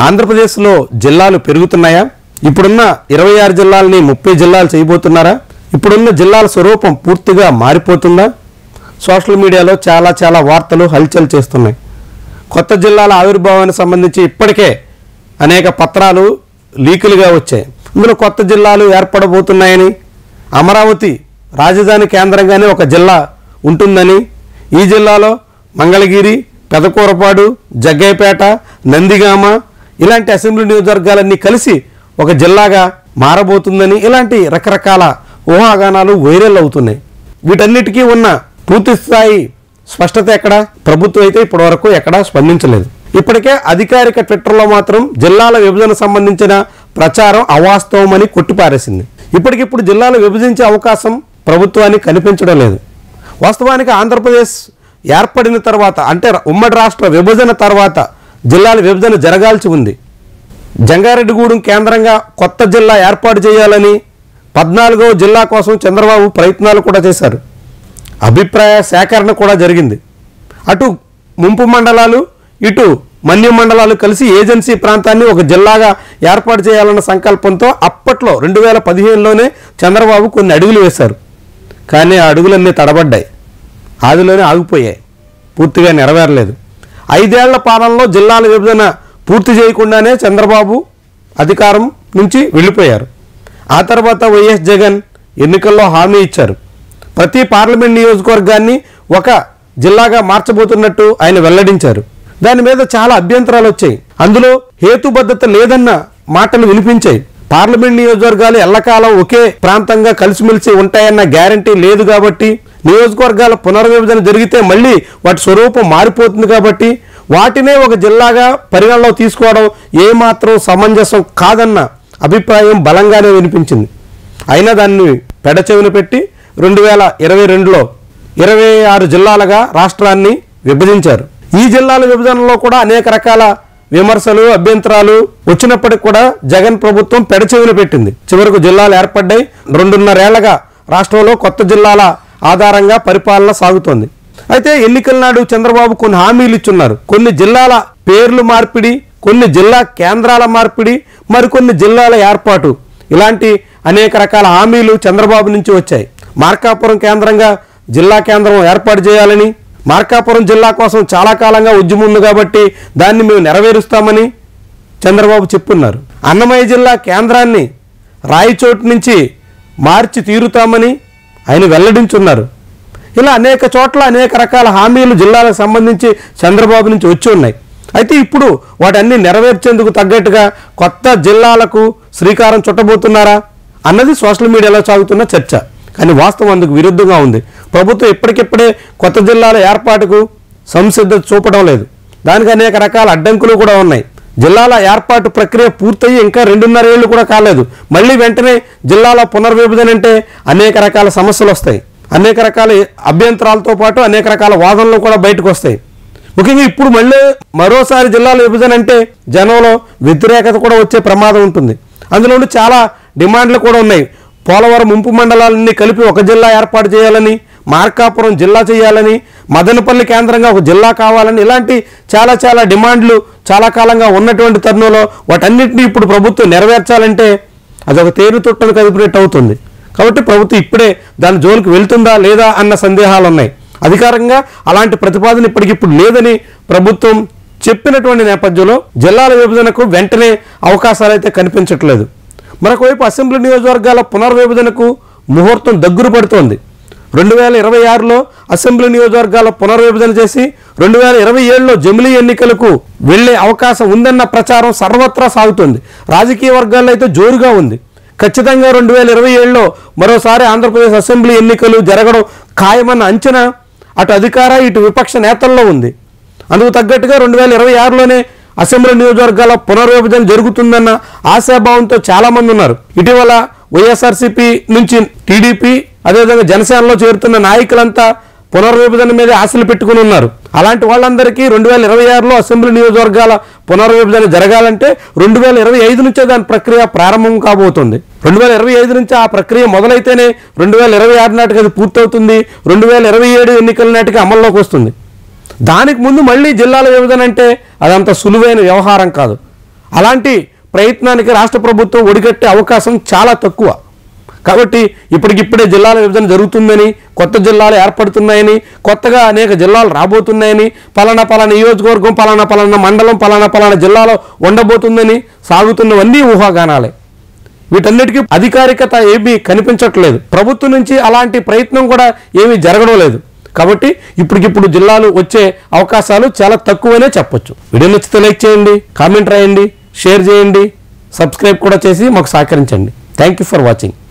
ఆంధ్రప్రదేశ్లో జిల్లాలు పెరుగుతున్నాయా ఇప్పుడున్న ఇరవై ఆరు జిల్లాలని ముప్పై జిల్లాలు చేయబోతున్నారా ఇప్పుడున్న జిల్లాల స్వరూపం పూర్తిగా మారిపోతుందా సోషల్ మీడియాలో చాలా చాలా వార్తలు హల్చల్ చేస్తున్నాయి కొత్త జిల్లాల ఆవిర్భావానికి సంబంధించి ఇప్పటికే అనేక పత్రాలు లీకులుగా వచ్చాయి ఇందులో కొత్త జిల్లాలు ఏర్పడబోతున్నాయని అమరావతి రాజధాని కేంద్రంగానే ఒక జిల్లా ఉంటుందని ఈ జిల్లాలో మంగళగిరి పెదకూరపాడు జగ్గయ్యపేట నందిగామ ఇలాంటి అసెంబ్లీ నియోజకవర్గాలన్నీ కలిసి ఒక జిల్లాగా మారబోతుందని ఇలాంటి రకరకాల ఊహాగానాలు వైరల్ అవుతున్నాయి వీటన్నిటికీ ఉన్న పూర్తి స్థాయి స్పష్టత ఎక్కడ ప్రభుత్వం అయితే ఇప్పటివరకు ఎక్కడా స్పందించలేదు ఇప్పటికే అధికారిక ట్విట్టర్లో మాత్రం జిల్లాల విభజన సంబంధించిన ప్రచారం అవాస్తవమని కొట్టిపారేసింది ఇప్పటికిప్పుడు జిల్లాలు విభజించే అవకాశం ప్రభుత్వానికి కనిపించడం లేదు వాస్తవానికి ఆంధ్రప్రదేశ్ ఏర్పడిన తర్వాత అంటే ఉమ్మడి రాష్ట్ర విభజన తర్వాత జిల్లాల విభజన జరగాల్సి ఉంది జంగారెడ్డిగూడెం కేంద్రంగా కొత్త జిల్లా ఏర్పాటు చేయాలని పద్నాలుగో జిల్లా కోసం చంద్రబాబు ప్రయత్నాలు కూడా చేశారు అభిప్రాయ సేకరణ కూడా జరిగింది అటు ముంపు మండలాలు ఇటు మన్యం మండలాలు కలిసి ఏజెన్సీ ప్రాంతాన్ని ఒక జిల్లాగా ఏర్పాటు చేయాలన్న సంకల్పంతో అప్పట్లో రెండు వేల పదిహేనులోనే చంద్రబాబు కొన్ని అడుగులు వేశారు కానీ ఆ అడుగులన్నీ తడబడ్డాయి ఆదిలోనే ఆగిపోయాయి పూర్తిగా నెరవేరలేదు ఐదేళ్ల పాలనలో జిల్లాల విభజన పూర్తి చేయకుండానే చంద్రబాబు అధికారం నుంచి వెళ్ళిపోయారు ఆ తర్వాత వైఎస్ జగన్ ఎన్నికల్లో హామీ ఇచ్చారు ప్రతి పార్లమెంట్ నియోజకవర్గాన్ని ఒక జిల్లాగా మార్చబోతున్నట్టు ఆయన వెల్లడించారు దాని మీద చాలా అభ్యంతరాలు వచ్చాయి అందులో హేతుబద్ధత లేదన్న మాటలు వినిపించాయి పార్లమెంట్ నియోజకవర్గాలు ఎల్లకాలం ఒకే ప్రాంతంగా కలిసిమెలిసి ఉంటాయన్న గ్యారంటీ లేదు కాబట్టి నియోజకవర్గాల పునర్విభజన జరిగితే మళ్ళీ వాటి స్వరూపం మారిపోతుంది కాబట్టి వాటినే ఒక జిల్లాగా పరిగణలో తీసుకోవడం ఏమాత్రం సమంజసం కాదన్న అభిప్రాయం బలంగానే వినిపించింది అయినా దాన్ని పెడచెవిన పెట్టి రెండు వేల ఇరవై రెండులో ఇరవై ఆరు జిల్లాలుగా రాష్ట్రాన్ని విభజించారు ఈ జిల్లాల విభజనలో కూడా అనేక రకాల విమర్శలు అభ్యంతరాలు వచ్చినప్పటికి కూడా జగన్ ప్రభుత్వం పెడచెవిన పెట్టింది చివరకు జిల్లాలు ఏర్పడ్డాయి రెండున్నరేళ్లగా రాష్ట్రంలో కొత్త జిల్లాల ఆధారంగా పరిపాలన సాగుతోంది అయితే ఎన్నికల నాడు చంద్రబాబు కొన్ని హామీలు ఇచ్చున్నారు కొన్ని జిల్లాల పేర్లు మార్పిడి కొన్ని జిల్లా కేంద్రాల మార్పిడి మరికొన్ని జిల్లాల ఏర్పాటు ఇలాంటి అనేక రకాల హామీలు చంద్రబాబు నుంచి వచ్చాయి మార్కాపురం కేంద్రంగా జిల్లా కేంద్రం ఏర్పాటు చేయాలని మార్కాపురం జిల్లా కోసం చాలా కాలంగా ఉద్యమం ఉంది కాబట్టి దాన్ని మేము నెరవేరుస్తామని చంద్రబాబు చెప్పున్నారు అన్నమయ్య జిల్లా కేంద్రాన్ని రాయచోటు నుంచి మార్చి తీరుతామని ఆయన వెల్లడించున్నారు ఇలా అనేక చోట్ల అనేక రకాల హామీలు జిల్లాలకు సంబంధించి చంద్రబాబు నుంచి వచ్చి ఉన్నాయి అయితే ఇప్పుడు వాటన్ని నెరవేర్చేందుకు తగ్గట్టుగా కొత్త జిల్లాలకు శ్రీకారం చుట్టబోతున్నారా అన్నది సోషల్ మీడియాలో సాగుతున్న చర్చ కానీ వాస్తవం అందుకు విరుద్ధంగా ఉంది ప్రభుత్వం ఇప్పటికిప్పుడే కొత్త జిల్లాల ఏర్పాటుకు సంసిద్ధత చూపడం లేదు దానికి అనేక రకాల అడ్డంకులు కూడా ఉన్నాయి జిల్లాల ఏర్పాటు ప్రక్రియ పూర్తయి ఇంకా రెండున్నర ఏళ్ళు కూడా కాలేదు మళ్ళీ వెంటనే జిల్లాల పునర్విభజన అంటే అనేక రకాల సమస్యలు వస్తాయి అనేక రకాల అభ్యంతరాలతో పాటు అనేక రకాల వాదనలు కూడా బయటకు వస్తాయి ముఖ్యంగా ఇప్పుడు మళ్ళీ మరోసారి జిల్లాల విభజన అంటే జనంలో వ్యతిరేకత కూడా వచ్చే ప్రమాదం ఉంటుంది అందులో ఉండి చాలా డిమాండ్లు కూడా ఉన్నాయి పోలవరం ముంపు మండలాలన్నీ కలిపి ఒక జిల్లా ఏర్పాటు చేయాలని మార్కాపురం జిల్లా చేయాలని మదనపల్లి కేంద్రంగా ఒక జిల్లా కావాలని ఇలాంటి చాలా చాలా డిమాండ్లు చాలా కాలంగా ఉన్నటువంటి తరుణంలో వాటన్నిటిని ఇప్పుడు ప్రభుత్వం నెరవేర్చాలంటే అదొక తేరు తొట్టను కదిపినట్టు అవుతుంది కాబట్టి ప్రభుత్వం ఇప్పుడే దాని జోలికి వెళ్తుందా లేదా అన్న సందేహాలు ఉన్నాయి అధికారంగా అలాంటి ప్రతిపాదన ఇప్పటికిప్పుడు లేదని ప్రభుత్వం చెప్పినటువంటి నేపథ్యంలో జిల్లాల విభజనకు వెంటనే అవకాశాలు అయితే కనిపించట్లేదు మరొకవైపు అసెంబ్లీ నియోజకవర్గాల పునర్విభజనకు ముహూర్తం దగ్గర పడుతోంది రెండు వేల ఇరవై ఆరులో అసెంబ్లీ నియోజకవర్గాల పునర్విభజన చేసి రెండు వేల ఇరవై ఏడులో జమిలీ ఎన్నికలకు వెళ్లే అవకాశం ఉందన్న ప్రచారం సర్వత్రా సాగుతోంది రాజకీయ వర్గాల్లో అయితే జోరుగా ఉంది ఖచ్చితంగా రెండు వేల ఇరవై ఏడులో మరోసారి ఆంధ్రప్రదేశ్ అసెంబ్లీ ఎన్నికలు జరగడం ఖాయమన్న అంచనా అటు అధికార ఇటు విపక్ష నేతల్లో ఉంది అందుకు తగ్గట్టుగా రెండు వేల ఇరవై ఆరులోనే అసెంబ్లీ నియోజకవర్గాల పునర్విభజన జరుగుతుందన్న ఆశాభావంతో చాలా మంది ఉన్నారు ఇటీవల వైఎస్ఆర్సీపీ నుంచి టీడీపీ అదేవిధంగా జనసేనలో చేరుతున్న నాయకులంతా పునర్విభజన మీద ఆశలు పెట్టుకుని ఉన్నారు అలాంటి వాళ్ళందరికీ రెండు వేల ఇరవై ఆరులో అసెంబ్లీ నియోజకవర్గాల పునర్విభజన జరగాలంటే రెండు వేల ఇరవై ఐదు నుంచే దాని ప్రక్రియ ప్రారంభం కాబోతుంది రెండు వేల ఇరవై ఐదు నుంచి ఆ ప్రక్రియ మొదలైతేనే రెండు వేల ఇరవై ఆరు నాటికి అది పూర్తవుతుంది రెండు వేల ఇరవై ఏడు ఎన్నికల నాటికి అమల్లోకి వస్తుంది దానికి ముందు మళ్ళీ జిల్లాల విభజన అంటే అదంత సులువైన వ్యవహారం కాదు అలాంటి ప్రయత్నానికి రాష్ట్ర ప్రభుత్వం ఒడిగట్టే అవకాశం చాలా తక్కువ కాబట్టి ఇప్పటికిప్పుడే జిల్లాల విభజన జరుగుతుందని కొత్త జిల్లాలు ఏర్పడుతున్నాయని కొత్తగా అనేక జిల్లాలు రాబోతున్నాయని పలానా పలానా నియోజకవర్గం పలానా పలానా మండలం పలానా పలానా జిల్లాలో ఉండబోతుందని సాగుతున్నవన్నీ ఊహాగానాలే వీటన్నిటికీ అధికారికత ఏమీ కనిపించట్లేదు ప్రభుత్వం నుంచి అలాంటి ప్రయత్నం కూడా ఏమీ జరగడం లేదు కాబట్టి ఇప్పటికిప్పుడు జిల్లాలు వచ్చే అవకాశాలు చాలా తక్కువనే చెప్పొచ్చు వీడియో నచ్చితే లైక్ చేయండి కామెంట్ రాయండి షేర్ చేయండి సబ్స్క్రైబ్ కూడా చేసి మాకు సహకరించండి థ్యాంక్ యూ ఫర్ వాచింగ్